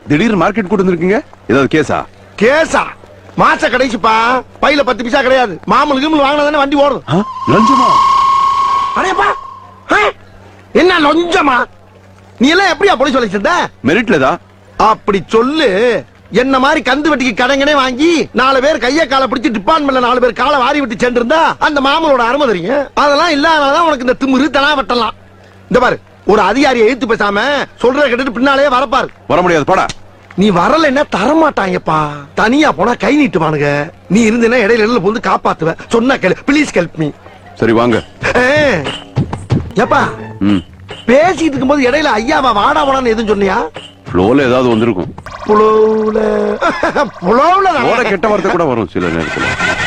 திடீர்னு மார்க்கெட் கூட்டு வந்திருக்கீங்க ஏதாவது கேஸா கேசா மாச கடைசிப்பா பையில பத்து பைசா கிடையாது மாமூல் கிமூல் வாங்கினா தானே வண்டி ஓடும் ஆ? லஞ்சமா அடையப்பா ஆ? என்ன லொஞ்சமா நீ எல்லாம் எப்படியா போலீஸ் வேலைக்கு சேர்ந்த மெரிட்ல தான் அப்படி சொல்லு என்ன மாதிரி கந்து வெட்டிக்கு கடங்கனே வாங்கி நாலு பேர் கைய காலை பிடிச்சி டிபார்ட்மெண்ட்ல நாலு பேர் காலை வாரி விட்டு சென்றிருந்தா அந்த மாமலோட அருமை தெரியும் அதெல்லாம் இல்லாததான் உனக்கு இந்த திமிரு தனா வெட்டலாம் இந்த பாரு ஒரு அதிகாரியை எழுத்து பேசாம சொல்றத கேட்டுட்டு பின்னாலே வரப்பாரு வர முடியாது போடா நீ வரலைன்னா தரமாட்டாங்கப்பா தனியா போனா கை நீட்டுவானுங்க நீ இருந்தேன்னா இடையில இடையில வந்து காப்பாத்துவ சொன்னா கேளு ப்ளீஸ் ஹெல்ப் மீ சரி வாங்க ஏப்பா ம் பேசிட்டு இருக்கும்போது இடையில ஐயாவா வாடா வாடான்னு எதுவும் சொன்னியா ஃப்ளோல ஏதாவது வந்திருக்கும் புலவுல புலவுல ஓட கெட்ட வார்த்தை கூட வரும் சில நேரத்துல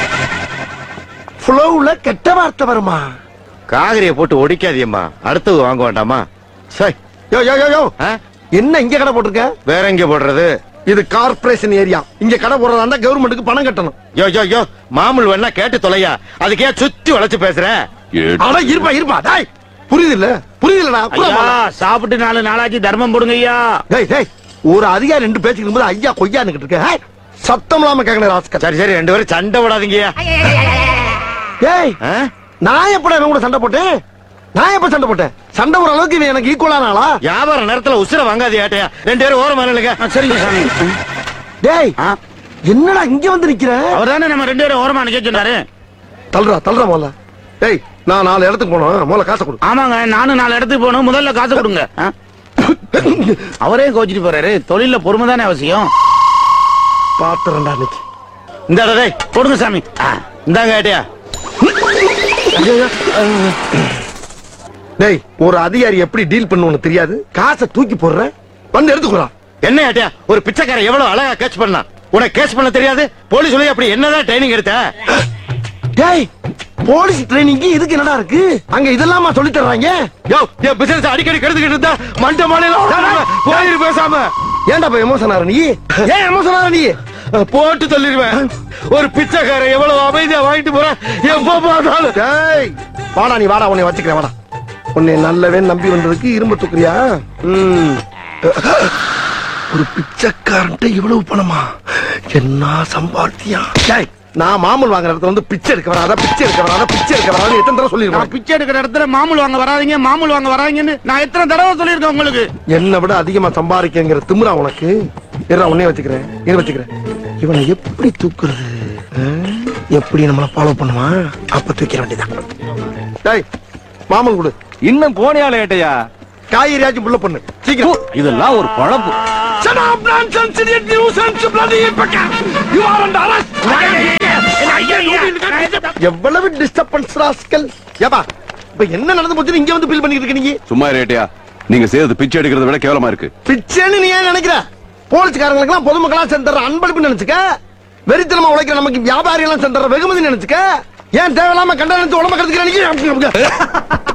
புலவுல கெட்ட வார்த்தை வருமா காகரிய போட்டு ஒடிக்காதியம்மா அடுத்தது வாங்க வேண்டாமா சை யோ யோ யோ யோ ஆ? என்ன இங்க கடை போட்டிருக்க வேற எங்க போடுறது இது கார்ப்பரேஷன் ஏரியா இங்க கடை போடுறதா இருந்தா கவர்மெண்ட்டுக்கு பணம் கட்டணும் யோ யோ யோ மாமூல் வேணா கேட்டு தொலையா அதுக்கே சுத்தி வளைச்சு பேசுற ஏடு. அட இருப்பா இருப்பா டேய் புரியுது இல்ல புரியுது இல்லடா ஐயா சாப்பிட்டு நாலு நாளாச்சு தர்மம் போடுங்க ஐயா டேய் டேய் ஒரு அதிகாரி ரெண்டு பேசிக்கும் போது ஐயா கொய்யான்னுகிட்டு இருக்க ஏய், சத்தம் இல்லாம கேக்கணும் ராஸ்கர் சரி சரி ரெண்டு பேரும் சண்டை விடாதீங்கய்யா டேய் ஆ? நான் எப்படா இவன் கூட சண்டை போட்டேன் நான் எப்ப சண்டை போட்டேன் சண்டை ஒரு அளவுக்கு இவன் எனக்கு ஈக்குவலான ஆளா வியாபார நேரத்துல உசுர வாங்காதியாட்டையா ரெண்டு பேரும் ஓரமா நில்லுங்க ஆ, சரிங்க சாமி டேய் ஆ, என்னடா இங்க வந்து நிக்கிற அவர்தானே நம்ம ரெண்டு பேரும் ஓரமா நிக்க சொன்னாரு தள்ளுறா தள்ளுறா முதல்ல டேய் நான் நாலு இடத்துக்கு போனோம் முதல்ல காசை கொடு ஆமாங்க நானும் நாலு இடத்துக்கு போகணும் முதல்ல காசு கொடுங்க ஆ? அவரே கோச்சிட்டு போறாரு தொழில பொறுமை தானே அவசியம் பாத்துறேன்டா இன்னைக்கு இந்த டேய் கொடுங்க சாமி ஆ, இந்தாங்க ஏட்டையா டேய் ஒரு அதிகாரி எப்படி டீல் பண்ணுவோன்னு தெரியாது காசை தூக்கி போடுறேன் வந்து எடுத்துக்கிறா என்ன ஏட்டையா ஒரு பிச்சைக்காரன் எவ்வளவு அழகா கேட்ச் பண்ணலாம் உனக்கு கேட்ச் பண்ண தெரியாது போலீஸ் சொல்லி அப்படி என்னதான் ட்ரைனிங் எடுத்த டேய் போலீஸ் ட்ரைனிங்க்கு இதுக்கு என்னடா இருக்கு அங்க இதெல்லாமா சொல்லி தர்றாங்க யோ என் பிசினஸ் அடிக்கடி கெடுத்துக்கிட்டு இருந்தா மண்ட மாலையில போயிரு பேசாம ஏன்டா போய் எமோஷன் ஆற நீ ஏன் எமோஷன் ஆற நீ போட்டு தள்ளிடுவேன் ஒரு பிச்சைக்காரன் எவ்வளவு அமைதியா வாங்கிட்டு போற எப்ப பார்த்தாலும் டேய் வாடா நீ வாடா உன்னை வச்சுக்கிறேன் வாடா உன்னை நல்லவே நம்பி வந்ததுக்கு இரும்பு தூக்குறியா ம். ஒரு பிச்சைக்காரன்ட்ட இவ்வளவு பணமா என்ன சம்பாத்தியம் டேய் நான் மாமூல் வாங்குற இடத்துல வந்து பிச்சை எடுக்க வராத பிச்சை எடுக்க வராத பிச்சை எடுக்க வராத எத்தனை தடவை நான் சொல்லிருக்கேன் பிச்சை எடுக்கிற இடத்துல மாமூல் வாங்க வராதீங்க மாமூல் வாங்க வராதீங்கன்னு நான் எத்தனை தடவை சொல்லியிருக்கேன் உங்களுக்கு என்னை விட அதிகமா சம்பாதிக்கங்கிற திமிரா உனக்கு இருடா உன்னே வச்சுக்கிறேன் இது வச்சுக்கிறேன் இவனை எப்படி தூக்குறது ஆ? எப்படி நம்மள ஃபாலோ பண்ணுவான் அப்ப தூக்கிற வேண்டியதான் டேய் மாமன் கொடு இன்னும் போனியால ஏட்டையா காய்கறியாச்சும் புள்ள பண்ணு சீக்கிரம் இதெல்லாம் ஒரு பழப்பு Shut up, nonsense, idiot, nuisance, bloody pecker! You are under arrest! எவ்வளவு டிஸ்டர்பன்ஸ் ராஸ்கல் ஏப்பா இப்ப என்ன நடந்து போச்சுன்னு இங்க வந்து ஃபீல் பண்ணிட்டு இருக்க நீங்க சும்மா இரு ஏட்டையா நீங்க செய்யறது பிச்சை எடுக்கிறத விட கேவலமா இருக்கு பிச்சைன்னு நீ ஏன் நினைக்கிற போலீஸ்காரங்களுக்கு எல்லாம் பொதுமக்களா சென்ற அன்பளிப்பு நினைச்சுக்க வெறித்தனமா உழைக்கிற நமக்கு வியாபாரிகள் எல்லாம் சென்ற வெகுமதி நினைச்சுக்க ஏன் தேவையில்லாம கண்ட நினைச்சு உடம்ப கருத்துக்கிற நீங்க